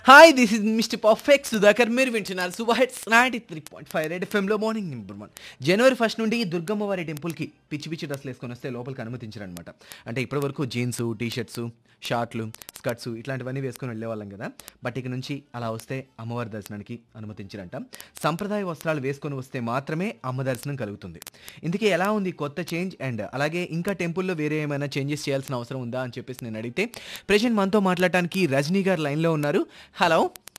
Hi this is mister perfect Sudhakar మీరు వింటున్నారు super hits ninety three point five red ఎఫ్ఎంలో morning number one జనవరి first నుండి దుర్గమ్మ వారి టెంపుల్కి పిచ్చి పిచ్చి డ్రెస్సులు వేసుకొని వస్తే లోపలికి అనుమతించారనమాట అంటే ఇప్పటి వరకు జీన్స్ టీ షర్ట్స్ షార్ట్లు స్కర్ట్స్ ఇట్లాంటివన్నీ వేసుకొని వెళ్ళేవాళ్ళం కదా బట్ ఇక నుంచి అలా వస్తే అమ్మవారి దర్శనానికి అనుమతించారంట సంప్రదాయ వస్త్రాలు వేసుకొని వస్తే మాత్రమే అమ్మ దర్శనం కలుగుతుంది ఇందుకే ఎలా ఉంది కొత్త చేంజ్ అండ్ అలాగే ఇంకా టెంపుల్లో వేరే ఏమైనా చేంజెస్ చేయాల్సిన అవసరం ఉందా అని చెప్పేసి నేను అడిగితే ప్రెజెంట్ మనతో మాట్లాడటానికి రజనీ గారు లైన్లో ఉన్నారు హలో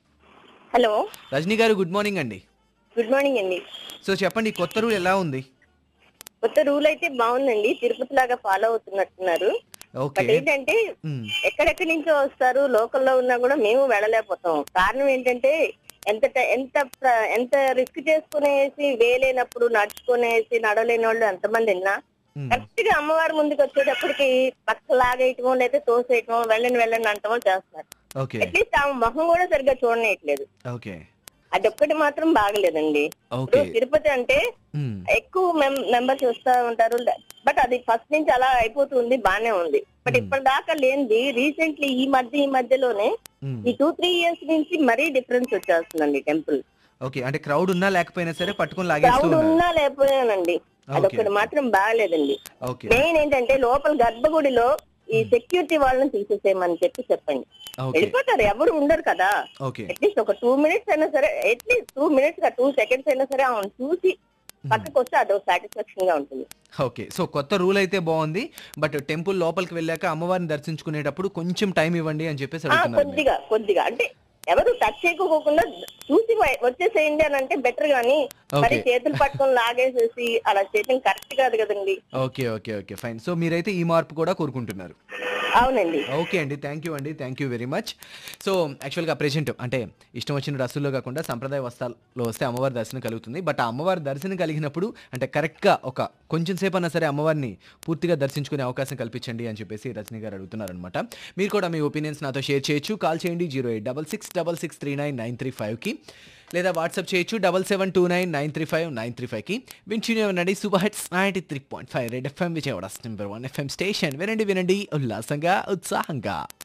హలో రజనీ గారు గుడ్ మార్నింగ్ అండి గుడ్ మార్నింగ్ అండి సో చెప్పండి ఈ కొత్త రూల్ ఎలా ఉంది కొత్త రూల్ అయితే బాగుందండి తిరుపతి లాగా ఫాలో అవుతున్నట్టున్నారు ఓకే బట్ ఏంటంటే మ్మ్. ఎక్కడెక్కడి నుంచో వస్తారు లోకల్లో ఉన్నా కూడా మేము వెళ్ళలేకపోతాం కారణం ఏంటంటే ఎంత ట- ఎంత ప్ర- ఎంత రిస్క్ చేసుకునేసి వేలేనప్పుడు నడుచుకునేసి నడవలేని వాళ్ళు ఎంతమంది ఉన్నా మ్మ్. కరెక్ట్ గా అమ్మవారి ముందుకు వచ్చేటప్పటికి పక్క లాగేయటమో లేదా తోసేయటమో వెళ్ళండి వెళ్ళండి అంటమో చేస్తున్నారు ఓకే అట్లీస్ట్ ఆ మొహం కూడా సరిగ్గా చూడనేయట్లేదు ఓకే అదొక్కటి మాత్రం బాగలేదండి ఓకే ఇప్పుడు తిరుపతి అంటే మ్మ్. ఎక్కువ మెంబర్స్ వస్తా ఉంటారు బట్ అది ఫస్ట్ నుంచి అలా అయిపోతుంది బానే ఉంది బట్ Hmm. ఇప్పటిదాకా లేనిది రీసెంట్లీ ఈ మధ్య ఈ మధ్యలోనే మ్మ్. ఈ టూ త్రీ ఇయర్స్ నుంచి మరీ డిఫరెన్స్ వచ్చేస్తుందండి టెంపుల్ ఓకే అంటే క్రౌడ్ ఉన్నా లేకపోయినా సరే పట్టుకొని లాగేస్తూ క్రౌడ్ ఉన్నారు ఉన్నా లేకపోయానండి Okay. అదొకటి మాత్రం బాగలేదండి ఓకే మెయిన్ ఏంటంటే లోపల గర్భగుడిలో ఈ సెక్యూరిటీ వాళ్ళని తీసేసేయమని చెప్పి చెప్పండి ఓకే వెళ్ళిపోతారు ఎవరు ఉండరు కదా ఓకే అట్లీస్ట్ ఒక టూ మినిట్స్ అయినా సరే at least two minutes two seconds అయినా సరే అవును చూసి పక్కకు వస్తే అదొక సాటిస్ఫాక్షన్ గా ఉంటుంది ఓకే సో కొత్త రూల్ అయితే బాగుంది బట్ టెంపుల్ లోపలికి వెళ్ళాక అమ్మవారిని దర్శించుకునేటప్పుడు కొంచెం టైం ఇవ్వండి అని చెప్పేసి ఆ, అడుగుతున్నారు మీరు. కొద్దిగా కొద్దిగా అంటే ఎవరు టచ్ చేయకోకుండా చూసి వ- వచ్చేసేయండి అని అంటే బెటర్ గానీ మరి Okay. చేతులు పట్టుకొని లాగేసేసి అలా చేయడం కరెక్ట్ కాదు కదండి okay okay okay fine so మీరైతే ఈ మార్పు కూడా కోరుకుంటున్నారు అవునండి ఓకే అండి థ్యాంక్ యూ అండి thank you very much so యాక్చువల్గా ప్రెజెంట్ అంటే ఇష్టం వచ్చిన డ్రెస్సుల్లో కాకుండా సంప్రదాయ వస్త్రాల్లో వస్తే అమ్మవారి దర్శనం కలుగుతుంది బట్ ఆ అమ్మవారి దర్శనం కలిగినప్పుడు అంటే కరెక్ట్గా ఒక కొంచెం సేపు అన్నా సరే అమ్మవారిని పూర్తిగా దర్శించుకునే అవకాశం కల్పించండి అని చెప్పేసి రజనీ గారు అడుగుతున్నారనమాట మీరు కూడా మీ ఒపీనియన్స్ నాతో షేర్ చేయొచ్చు కాల్ చేయండి zero eight double six double six three nine nine three ఫైవ్కి లేదా వాట్సాప్ చేయొచ్చు double seven two nine nine three five nine three ఫైవ్కి వింటూనే ఉండండి super hits ninety three point five red FM Vijayawada number one FM station వినండి వినండి ఉల్లాసంగా ఉత్సాహంగా